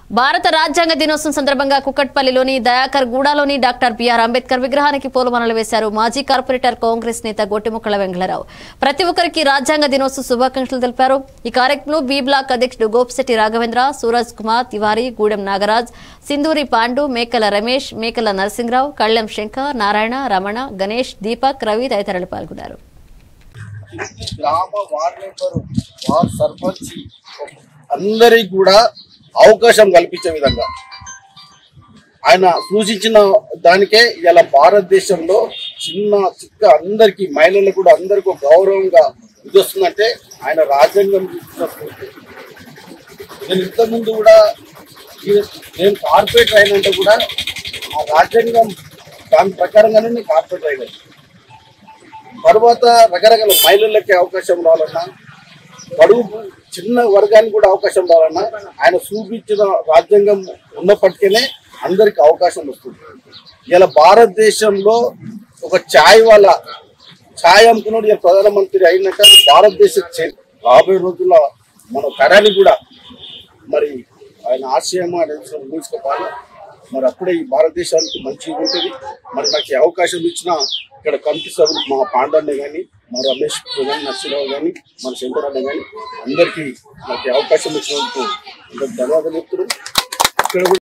భారత రాజ్యాంగ దినోత్సవం సందర్భంగా కుక్కట్పల్లిలోని దయాకర్ గూడలోని డాక్టర్ బిఆర్ అంబేద్కర్ విగ్రహానికి పూలమాలలు వేశారు మాజీ కార్పొరేటర్ కాంగ్రెస్ నేత గొట్టిముక్కల వెంగళరావు ప్రతి ఒక్కరికి రాజ్యాంగ దినోత్సవ శుభాకాంక్షలు తెలిపారు ఈ కార్యక్రమంలో బి బ్లాక్ అధ్యక్షుడు గోపిశెట్టి రాఘవేంద్ర సూరజ్ కుమార్ తివారీ గూడెం నాగరాజ్ సింధూరి పాండు మేకల రమేష్ మేకల నరసింహరావు కళ్లెం శంకర్ నారాయణ రమణ గణేష్ దీపక్ రవి తదితరులు పాల్గొన్నారు గ్రామ వార్డ్ మెంబరు వార్డ్ సర్పంచ్ అందరికి కూడా అవకాశం కల్పించే విధంగా ఆయన సూచించిన దానికే ఇలా భారతదేశంలో చిన్న చిక్క అందరికి మహిళలకు కూడా అందరికీ ఒక గౌరవంగా ఇది వస్తుందంటే ఆయన రాజ్యాంగం ఇచ్చిన స్ఫూర్తి. నేను ఇంతకుముందు కూడా ఈ- నేను కార్పొరేటర్ అయినంటే కూడా ఆ రాజ్యాంగం దాని ప్రకారంగానే నేను కార్పొరేటర్ అయినాను తర్వాత రకరకాల మహిళలకి అవకాశం రావాలన్నా బడుగు చిన్న వర్గానికి కూడా అవకాశం రావాలన్నా ఆయన చూపించిన రాజ్యాంగం ఉన్నప్పటికీనే అందరికి అవకాశం వస్తుంది ఇలా భారతదేశంలో ఒక ఛాయ్ వాళ్ళ ఛాయ్ అమ్ముకున్నాడు ఇలా ప్రధానమంత్రి అయినాక భారతదేశ చే- రాబోయే రోజుల్లో మన తరాన్ని కూడా మరి ఆయన ఆశయం అనేది మూసుకోవాలి మరి అప్పుడే ఈ భారతదేశానికి మంచిగా ఉంటుంది మరి నాకు ఈ అవకాశం ఇచ్చిన ఇక్కడ కమిటీ సభ్యులు మా పాండన్న కానీ మా రమేష్ కానీ నరసింహరావు కానీ మన శంకరన్న కానీ అందరికీ నాకు ఈ అవకాశం ఇచ్చినందుకు అందరికి ధన్యవాదాలు చెప్తున్నాను ఇక్కడ కూడా